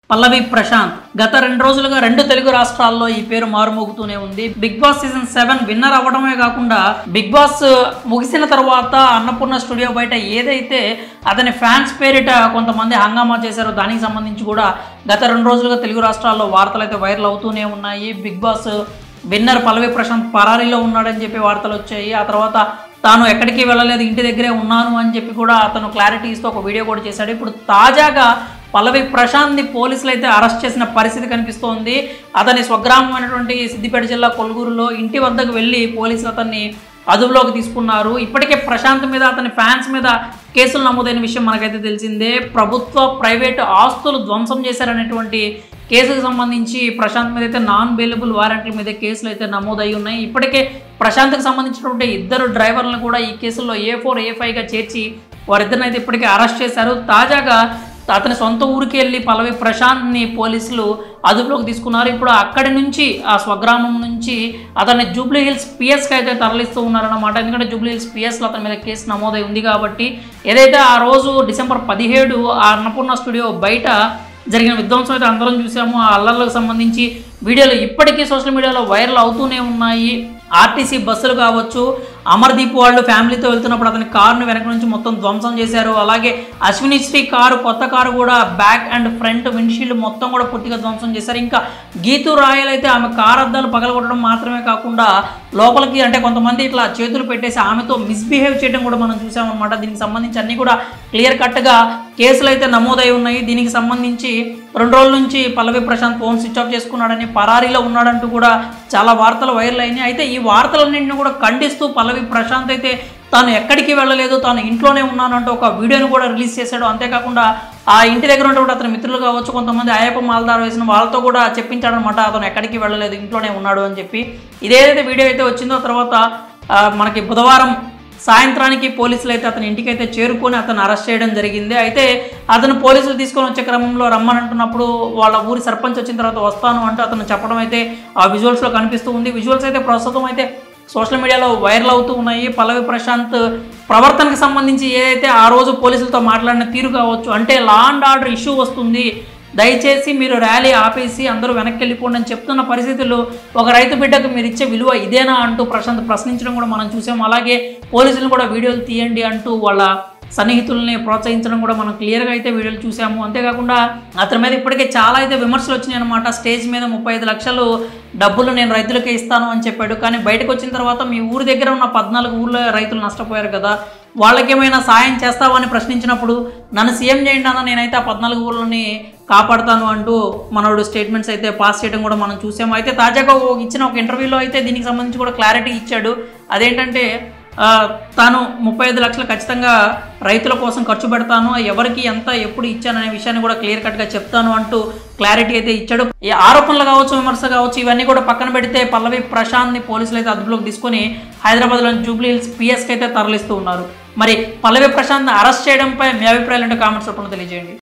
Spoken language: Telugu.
పల్లవి ప్రశాంత్ గత రెండు రోజులుగా రెండు తెలుగు రాష్ట్రాల్లో ఈ పేరు మారుమోగుతూనే ఉంది big boss season seven winner అవ్వడమే కాకుండా బిగ్ బాస్ ముగిసిన తర్వాత అన్నపూర్ణ స్టూడియో బయట ఏదైతే అతని ఫ్యాన్స్ పేరిట కొంతమంది హంగామా చేశారో దానికి సంబంధించి కూడా గత రెండు రోజులుగా తెలుగు రాష్ట్రాల్లో వార్తలు అయితే వైరల్ అవుతూనే ఉన్నాయి big boss winner Pallavi Prashant పరారీలో ఉన్నాడని చెప్పి వార్తలు వచ్చాయి ఆ తర్వాత తాను ఎక్కడికి వెళ్ళలేదు ఇంటి దగ్గరే ఉన్నాను అని చెప్పి కూడా అతను క్లారిటీ ఇస్తూ ఒక వీడియో కూడా చేశాడు ఇప్పుడు తాజాగా పల్లవి ప్రశాంత్ని పోలీసులు అయితే అరెస్ట్ చేసిన పరిస్థితి కనిపిస్తోంది అతని స్వగ్రామమైనటువంటి సిద్దిపేట జిల్లా కొలుగురులో ఇంటి వద్దకు వెళ్ళి పోలీసులు అతన్ని అదుపులోకి తీసుకున్నారు ఇప్పటికే ప్రశాంత్ మీద అతని ఫ్యాన్స్ మీద కేసులు నమోదైన విషయం మనకైతే తెలిసిందే ప్రభుత్వ ప్రైవేటు ఆస్తులు ధ్వంసం చేశారనేటువంటి కేసుకు సంబంధించి ప్రశాంత్ మీద అయితే నాన్ బెయిలబుల్ వారెంట్ల మీద కేసులు అయితే నమోదై ఉన్నాయి ఇప్పటికే ప్రశాంత్కి సంబంధించినటువంటి ఇద్దరు డ్రైవర్లను కూడా ఈ కేసుల్లో ఏ ఫోర్ ఏ ఫైవ్గా చేర్చి వారిద్దరిని అయితే ఇప్పటికే అరెస్ట్ చేశారు తాజాగా అతని సొంత ఊరికి వెళ్ళి పల్లవి ప్రశాంత్ని పోలీసులు అదుపులోకి తీసుకున్నారు ఇప్పుడు అక్కడి నుంచి ఆ స్వగ్రామం నుంచి అతన్ని జూబ్లీ హిల్స్ పిఎస్కి అయితే తరలిస్తూ ఉన్నారన్నమాట ఎందుకంటే జూబ్లీ హిల్స్ పిఎస్లో అతని మీద కేసు నమోదై ఉంది కాబట్టి ఏదైతే ఆ రోజు డిసెంబర్ పదిహేడు ఆ అన్నపూర్ణ స్టూడియో బయట జరిగిన విధ్వంసం అయితే అందరం చూసాము ఆ అల్లర్లకు సంబంధించి వీడియోలు ఇప్పటికీ సోషల్ మీడియాలో వైరల్ అవుతూనే ఉన్నాయి ఆర్టీసీ బస్సులు కావచ్చు అమర్దీప్ వాళ్ళు ఫ్యామిలీతో వెళ్తున్నప్పుడు అతని కారును వెనక నుంచి మొత్తం ధ్వంసం చేశారు అలాగే అశ్విని శ్రీ కారు కొత్త కారు కూడా బ్యాక్ అండ్ ఫ్రంట్ విండ్షీల్డ్ మొత్తం కూడా పూర్తిగా ధ్వంసం చేశారు ఇంకా గీతు రాయల్ అయితే ఆమె కారు అద్దాలు పగలగొట్టడం మాత్రమే కాకుండా లోపలికి అంటే కొంతమంది ఇట్లా చేతులు పెట్టేసి ఆమెతో మిస్బిహేవ్ చేయడం కూడా మనం చూసామన్నమాట దీనికి సంబంధించి అన్ని కూడా క్లియర్ కట్గా కేసులు అయితే నమోదై ఉన్నాయి దీనికి సంబంధించి రెండు రోజుల నుంచి Pallavi Prashant phone switch off చేసుకున్నాడని పరారీలో ఉన్నాడంటూ కూడా చాలా వార్తలు వైరల్ అయినాయి అయితే ఈ వార్తలన్నింటిని కూడా ఖండిస్తూ పల్లవి ప్రశాంత్ అయితే తాను ఎక్కడికి వెళ్ళలేదు తాను ఇంట్లోనే ఉన్నానంటూ ఒక వీడియోను కూడా రిలీజ్ చేశాడు అంతేకాకుండా ఆ ఇంటి దగ్గర ఉన్నటువంటి అతని మిత్రులు కావచ్చు కొంతమంది అయ్యప్ప మాలదారు వేసిన వాళ్ళతో కూడా చెప్పించాడనమాట అతను ఎక్కడికి వెళ్ళలేదు ఇంట్లోనే ఉన్నాడు అని చెప్పి ఇదేదైతే వీడియో అయితే వచ్చిందో తర్వాత ఆ, మనకి బుధవారం సాయంత్రానికి పోలీసులు అయితే అతని ఇంటికి అయితే చేరుకొని అతను అరెస్ట్ చేయడం జరిగింది అయితే అతను పోలీసులు తీసుకొని వచ్చే క్రమంలో రమ్మనంటున్నప్పుడు వాళ్ళ ఊరి సర్పంచ్ వచ్చిన తర్వాత వస్తాను అంటూ అతను చెప్పడం అయితే ఆ విజువల్స్లో కనిపిస్తూ ఉంది విజువల్స్ అయితే ప్రస్తుతం అయితే సోషల్ మీడియాలో వైరల్ అవుతూ ఉన్నాయి పల్లవి ప్రశాంత్ ప్రవర్తనకు సంబంధించి ఏదైతే ఆ రోజు పోలీసులతో మాట్లాడిన తీరు కావచ్చు అంటే లా అండ్ ఆర్డర్ ఇష్యూ వస్తుంది దయచేసి మీరు ర్యాలీ ఆపేసి అందరూ వెనక్కి వెళ్ళిపోండి అని చెప్తున్న పరిస్థితుల్లో ఒక రైతు బిడ్డకు మీరు ఇచ్చే విలువ ఇదేనా అంటూ ప్రశాంత్ ప్రశ్నించడం కూడా మనం చూసాం అలాగే పోలీసులు కూడా వీడియోలు తీయండి అంటూ వాళ్ళ సన్నిహితుల్ని ప్రోత్సహించడం కూడా మనం క్లియర్గా అయితే వీడియోలు చూసాము అంతేకాకుండా అతని మీద ఇప్పటికే చాలా అయితే విమర్శలు వచ్చినాయి అనమాట స్టేజ్ మీద ముప్పై ఐదు లక్షలు డబ్బులు నేను రైతులకే ఇస్తాను అని చెప్పాడు కానీ బయటకు వచ్చిన తర్వాత మీ ఊరి దగ్గర ఉన్న పద్నాలుగు ఊర్లో రైతులు నష్టపోయారు కదా వాళ్ళకేమైనా సాయం చేస్తావని ప్రశ్నించినప్పుడు నన్ను సీఎం చేయండి అన్న నేనైతే ఆ పద్నాలుగు ఊర్లని కాపాడుతాను అంటూ మనోడు స్టేట్మెంట్స్ అయితే పాస్ చేయడం కూడా మనం చూసాము అయితే తాజాగా ఒక- ఇచ్చిన ఒక ఇంటర్వ్యూలో అయితే దీనికి సంబంధించి కూడా క్లారిటీ ఇచ్చాడు అదేంటంటే ఆ, తాను ముప్పై ఐదు లక్షలు ఖచ్చితంగా రైతుల కోసం ఖర్చు పెడతాను ఎవరికి ఎంత ఎప్పుడు ఇచ్చాననే విషయాన్ని కూడా క్లియర్ కట్గా చెప్తాను అంటూ క్లారిటీ అయితే ఇచ్చాడు ఈ ఆరోపణలు కావచ్చు విమర్శ కావచ్చు ఇవన్నీ కూడా పక్కన పెడితే పల్లవి ప్రశాంత్ని పోలీసులు అయితే అదుపులోకి తీసుకొని హైదరాబాద్లోని జూబ్లీ హిల్స్ పిఎస్కి అయితే తరలిస్తూ ఉన్నారు మరి పల్లవి ప్రశాంత్ని అరెస్ట్ చేయడంపై మీ అభిప్రాయాలు అంటే కామెంట్స్ రూపంలో తెలియజేయండి